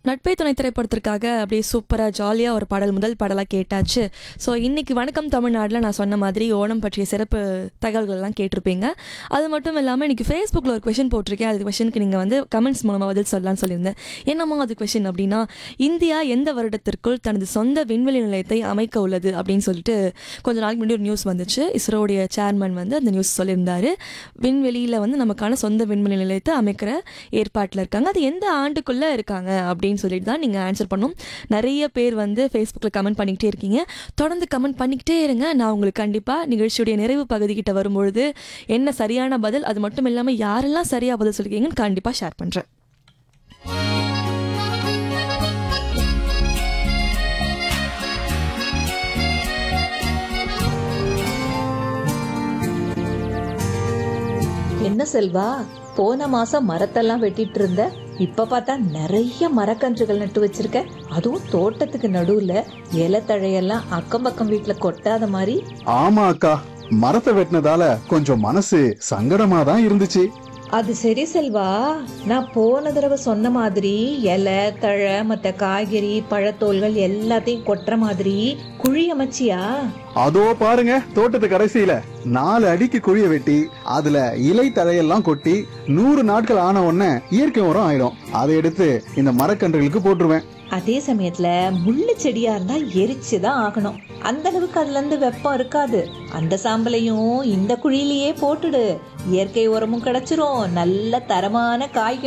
நட்பே துணை திரைப்படத்திற்காக அப்படியே சூப்பராக ஜாலியாக ஒரு பாடல் முதல் பாடலாக கேட்டாச்சு ஸோ இன்னைக்கு வணக்கம் தமிழ்நாட்டில் நான் சொன்ன மாதிரி ஓணம் பற்றிய சிறப்பு தகவல்கள்லாம் கேட்டிருப்பீங்க அது மட்டும் இல்லாமல் இன்னைக்கு ஃபேஸ்புக்கில் ஒரு கொஷின் போட்டிருக்கேன் அது கொஷனுக்கு நீங்கள் வந்து கமெண்ட்ஸ் மூலமாக பதில் சொல்லலாம்னு சொல்லியிருந்தேன் என்னமோ அது கொஷின் அப்படின்னா இந்தியா எந்த வருடத்திற்குள் தனது சொந்த விண்வெளி நிலையத்தை அமைக்க உள்ளது அப்படின்னு சொல்லிட்டு கொஞ்ச நாளைக்கு முன்னாடி ஒரு நியூஸ் வந்துச்சு இஸ்ரோடைய சேர்மன் வந்து அந்த நியூஸ் சொல்லியிருந்தாரு விண்வெளியில் வந்து நமக்கான சொந்த விண்வெளி நிலையத்தை அமைக்கிற ஏற்பாட்டில் இருக்காங்க அது எந்த ஆண்டுக்குள்ளே இருக்காங்க அப்படின்னு சொல்லிட்டு தான் நீங்கள் ஆன்சர் பண்ணும் நிறைய பேர் வந்து ஃபேஸ்புக்கில் கமெண்ட் பண்ணிக்கிட்டே இருக்கீங்க தொடர்ந்து கமெண்ட் பண்ணிக்கிட்டே இருங்க நான் உங்களுக்கு கண்டிப்பாக நிகழ்ச்சியுடைய நிறைவு பகுதிக்கிட்ட வரும்பொழுது என்ன சரியான பதில் அது மட்டும் இல்லாமல் யாரெல்லாம் சரியாக பதில் சொல்லிருக்கீங்கன்னு கண்டிப்பாக ஷேர் பண்ணுறேன் என்ன செல்வா போன மாசம் மரத்தெல்லாம் வெட்டிட்டு இருந்த இப்ப பார்த்தா நிறைய மரக்கன்றுகள் நட்டு வச்சிருக்க அதுவும் தோட்டத்துக்கு நடுவுல இலை தழையெல்லாம் அக்கம் பக்கம் வீட்டுல கொட்டாத மாதிரி ஆமா அக்கா மரத்தை வெட்டினதால கொஞ்சம் மனசு சங்கடமா தான் இருந்துச்சு அது சரி செல்வா நான் போன தடவை சொன்ன மாதிரி இலை தழை மத்த காய்கறி பழத்தோல்கள் எல்லாத்தையும் கொட்டுற மாதிரி குழி அமைச்சியா அதோ பாருங்க தோட்டத்து கடைசியில நாலு அடிக்கு குழிய வெட்டி அதுல இலை தழையெல்லாம் கொட்டி நூறு நாட்கள் ஆன உடனே இயற்கை உரம் ஆயிடும் அதை எடுத்து இந்த மரக்கன்றுகளுக்கு போட்டுருவேன் அதே சமயத்துல முள்ளு செடியா இருந்தா எரிச்சுதான் ஆகணும் அந்த அளவுக்கு அதுல இருந்து வெப்பம் இருக்காது அந்த சாம்பலையும் இந்த குழியிலேயே போட்டுடு இயற்கை உரமும் கிடைச்சிரும் நல்ல தரமான காய்கறி